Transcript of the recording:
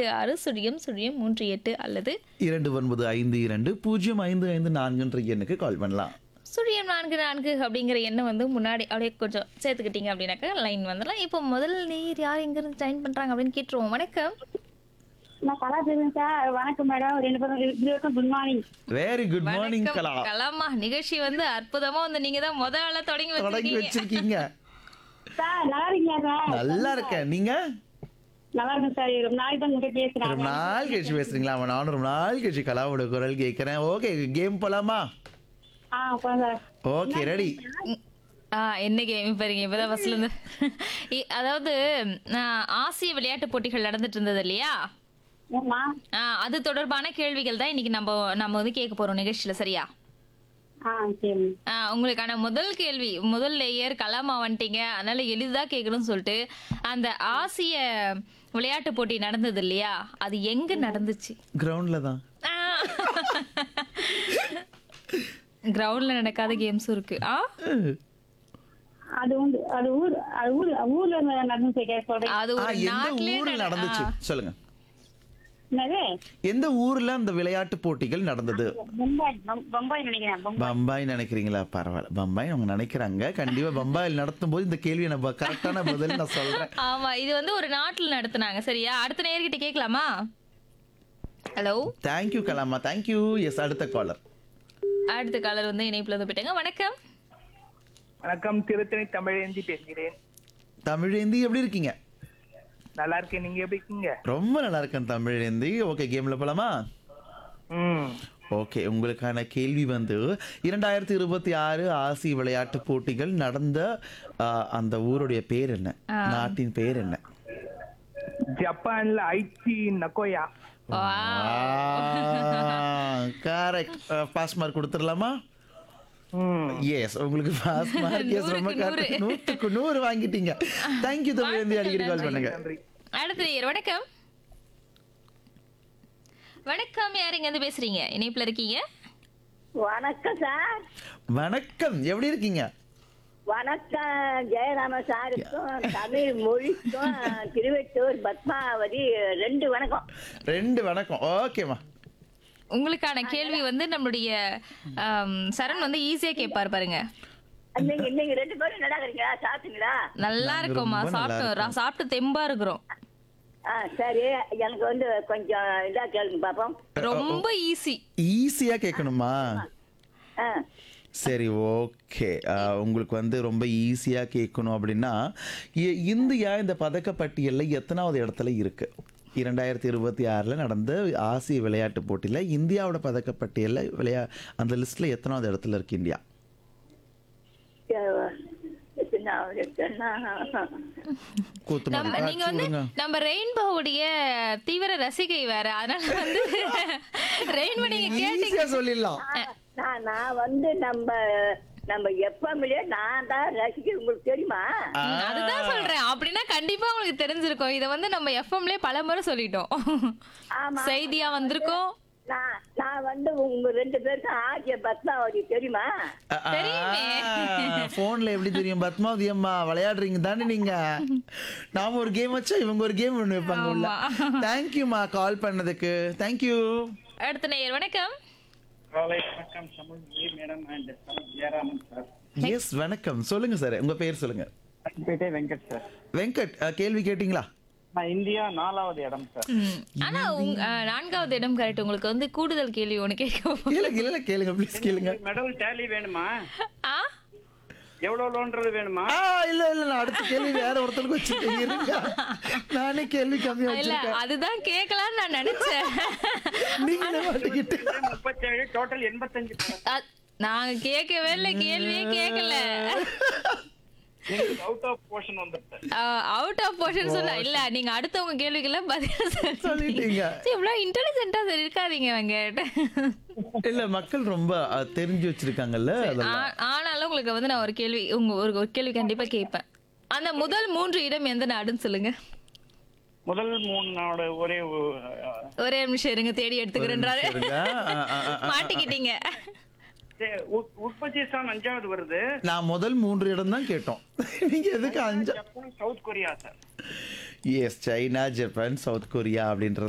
எட்டு ஆறு சுழியம் சுழியம் மூன்று எட்டு அல்லது இரண்டு ஒன்பது ஐந்து இரண்டு பூஜ்ஜியம் ஐந்து ஐந்து நான்குன்ற எண்ணுக்கு கால் பண்ணலாம் சுழியம் நான்கு நான்கு அப்படிங்கிற எண்ணை வந்து முன்னாடி அப்படியே கொஞ்சம் சேர்த்துக்கிட்டீங்க அப்படின்னாக்கா லைன் வந்துடலாம் இப்போ முதல் நீர் யார் எங்கேருந்து ஜாயின் பண்ணுறாங்க அப்படின்னு கேட்டுருவோம் வணக்கம் நான் கலா பேசுறேன் சார் வணக்கம் மேடம் ரெண்டு பேரும் இருவருக்கும் good morning very good morning வணக்கம் கலா கலாமா நிகழ்ச்சி வந்து அற்புதமா வந்து நீங்க தான் முத ஆளா தொடங்கி தொடங்கி வச்சிருக்கீங்க வச்சிருக்கீங்க சார் நல்லா இருக்கீங்களா சார் நல்லா இருக்கேன் நீங்க நல்லா இருக்கும் சார் ரொம்ப நாளைக்கு தான் உங்ககிட்ட பேசுறேன் ரொம்ப நாள் கழிச்சு பேசுறீங்களா அவன் நானும் ரொம்ப நாள் கழிச்சு கலாவோட குரல் கேட்கிறேன் ஓகே கேம் போலாமா ஆ போலாம் சார் ஓகே ரெடி ஆ என்ன கேம் பாருங்க இப்பதான் ஃபர்ஸ்ட்ல இருந்து இ- அதாவது ஆ, ஆசிய விளையாட்டு போட்டிகள் நடந்துட்டு இருந்தது இல்லையா ஏம்மா ஆ, அது தொடர்பான கேள்விகள் தான் இன்னைக்கு நம்ம நம்ம வந்து கேட்க போறோம் நிகழ்ச்சியில சரியா ஆ சரி ஆ, உங்களுக்கான முதல் கேள்வி முதல் லேயர் கலாமா வந்துட்டீங்க அதனால எளிதா கேட்கணும்னு சொல்லிட்டு அந்த ஆசிய விளையாட்டு போட்டி நடந்தது இல்லையா அது எங்க நடந்துச்சு கிரவுண்ட்ல தான் கிரவுண்ட்ல நடக்காத கேம்ஸும் இருக்கு ஆ அது வந்து அது ஊர் அது ஊர் ஊர்ல நடந்து கேட்க சொல்றேன் அது ஆ, ஒரு எந்த நாட்டிலே ஊர்ல நட- நடந்துச்சு ஆ. சொல்லுங்க என்னது எந்த ஊர்ல அந்த விளையாட்டு போட்டிகள் நடந்தது பம்பாய் பம்- பம்பாய் நினைக்கிறேன் பம்பாய் பம்பாய் நினைக்கிறீங்களா பரவாயில்ல பம்பாய் அவங்க நினைக்கிறாங்க கண்டிப்பா பம்பாயில் நடத்தும் போது இந்த கேள்வியை நம்ம கரெக்டான பதில் நான் சொல்றேன் ஆமா இது வந்து ஒரு நாட்டுல நடத்துனாங்க சரியா அடுத்த நேர்கிட்ட கேட்கலாமா ஹலோ தேங்க்யூ கலாமா தேங்க்யூ எஸ் அடுத்த காலர் அடுத்த காலர் வந்து இணைப்புல வந்து போயிட்டாங்க வணக்கம் வணக்கம் திருத்தணி தமிழேந்தி பேசுகிறேன் தமிழேந்தி எப்படி இருக்கீங்க நல்லா இருக்கேன் நீங்க எப்படி இருக்கீங்க ரொம்ப நல்லா இருக்கேன் தமிழேந்தி ஓகே கேம்ல போலாமா ம் ஓகே உங்களுக்கான கேள்வி வந்து இரண்டாயிரத்தி இருபத்தி ஆறு ஆசிய விளையாட்டு போட்டிகள் நடந்த ஆ, அந்த ஊருடைய பேர் என்ன நாட்டின் பேர் என்ன ஜப்பான்ல Aichi Nagoya correct pass mark கொடுத்துடலாமா ம் எஸ் உங்களுக்கு பாஸ் மார்க் எஸ் ரொம்ப நூறுக்கு நூறு. கரெக்ட் நூற்றுக்கு நூறு வாங்கிட்டீங்க தேங்க்யூ தமிழேந்தி அடிக்கடி கால் பண்ணுங்க நன்றி அடுத்த நேயர் வணக்கம் வணக்கம் யார் இங்க இருந்து பேசுறீங்க இணைப்புல இருக்கீங்க வணக்கம் சார் வணக்கம் எப்படி இருக்கீங்க வணக்கம் ஜெயராம சாருக்கும் தமிழ் மொழிக்கும் திருவெட்டூர் பத்மாவதி ரெண்டு வணக்கம் ரெண்டு வணக்கம் ஓகேம்மா உங்களுக்கான கேள்வி வந்து நம்மளுடைய ஆம், சரண் வந்து ஈஸியா கேட்பாரு பாருங்க நீங்க நீங்க ரெண்டு பேரும் நல்லா இருக்கீங்களா சாப்பிட்டீங்களா நல்லா நாங்க இருக்கோமா ரொம்ப நல்லா சாப்பிட்டோம் ரா- சாப்பிட்டு தெம்பா இருக்கிறோம் ஆ சரி எனக்கு வந்து கொஞ்சம் இதா கேளுங்க பாப்போம் ரொம்ப ஈஸி ஈஸியா கேட்கணுமா ஆ சரி ஓகே உங்களுக்கு வந்து ரொம்ப ஈஸியா கேட்கணும் அப்படின்னா இ- இந்தியா இந்த பதக்கப்பட்டியலில் எத்தனாவது இடத்துல இருக்கு இரண்டாயிரத்தி இருபத்தி ஆறில் நடந்த ஆசிய விளையாட்டு போட்டியில் இந்தியாவோட பதக்கப்பட்டியலில் விளையா அந்த லிஸ்ட்டில் எத்தனாவது இடத்துல இருக்கு இந்தியா கூத்து நம்ம மாதிரி நீங்க காட்சி வந்து விடுங்க. நம்ம ரெயின்போவுடைய தீவிர ரசிகை வேற அதனால வந்து ரெயின்போ நீங்க கேட்டீங்க ஈஸியா சொல்லிடலாம் நான் நான் வந்து நம்ம நம்ம எப்பமிலே நான் தான் ரசிக்க உங்களுக்கு தெரியுமா ம், அதுதான் சொல்றேன் அப்படின்னா கண்டிப்பா உங்களுக்கு தெரிஞ்சிருக்கும் இத வந்து நம்ம எஃப்எம்ல பல முறை சொல்லிட்டோம் ஆமா. செய்தியா வந்திருக்கும் நான் நான் வந்து உங்க ரெண்டு பேருக்கும் ஆகிய பத்மாவதி தெரியுமா தெரியுமே. போன்ல எப்படி தெரியும் பத்மாவதி அம்மா விளையாடுறீங்க தானே நீங்க நாம ஒரு கேம் வச்சா இவங்க ஒரு கேம் ஒண்ணு வைப்பாங்க உள்ள தேங்க்யூமா கால் பண்ணதுக்கு தேங்க்யூ அடுத்த நேயர் வணக்கம் காலை வணக்கம் Tamil madam and Jayaraman sir yes வணக்கம் சொல்லுங்க சார் உங்க பேர் சொல்லுங்க பேட்டே வெங்கட் சார் வெங்கட் அஹ், கேள்வி கேட்டிங்களா நான் இந்தியா நாலாவது இடம் சார் ம், ஆனா உங்க அஹ், நான்காவது இடம் கரெக்ட் உங்களுக்கு வந்து கூடுதல் கேள்வி ஒண்ணு கேட்க கேளுங்க இல்ல கேளுங்க ப்ளீஸ் கேளுங்க மெடல் டேலி வேணுமா ஆ எவ்வளவு லோன்றது வேணுமா ஆ இல்ல இல்ல நான் அடுத்த கேள்வி வேற ஒருத்தருக்கு வச்சிருக்கேன் இருங்க. நானே கேள்வி கம்மியா இல்ல வச்சிருக்கேன் அதுதான் கேட்கலாம்னு நான் நினைச்சேன் நீங்களே மாட்டிக்கிட்டு முப்பத்தேழு டோட்டல் எண்பத்தஞ்சு அ- நாங்க கேட்கவே இல்ல கேள்வியே கேட்கல அவுட் ஆஃப் போர்ஷன் வந்துருச்சு அவுட் ஆஃப் போர்ஷன் சொல்ல இல்ல நீங்க அடுத்தவங்க கேள்விக்கெல்லாம் பதில் சொல்லிட்டீங்க சொல்லிட்டீங்க சரி, இவ்வளவு இன்டெலிஜென்ட்டா இருக்காதீங்க வெங்கட் இல்ல மக்கள் ரொம்ப அஹ், தெரிஞ்சு வச்சிருக்காங்கல்ல அதெல்லாம் ஆ- ஆனாலும் உங்களுக்கு வந்து நான் ஒரு கேள்வி உங்க ஒரு ஒரு கேள்வி கண்டிப்பா கேட்பேன் அந்த முதல் மூன்று இடம் எந்த நாடுன்னு சொல்லுங்க முதல் மூணு நாடு ஒரே ஒ- ஒரே நிமிஷம் இருங்க தேடி எடுத்துக்கிறேன்றாரு இருங்க. ஆ, ஆ, ஆ, ஆ. மாட்டிக்கிட்டீங்க சரி, உ- உஸ்பெகிஸ்தான் அஞ்சாவது வருது நான் முதல் மூன்று இடம் தான் கேட்டோம் நீங்க எதுக்கு அஞ்சு Japan South Korea sir yes China Japan South Korea அப்படின்றது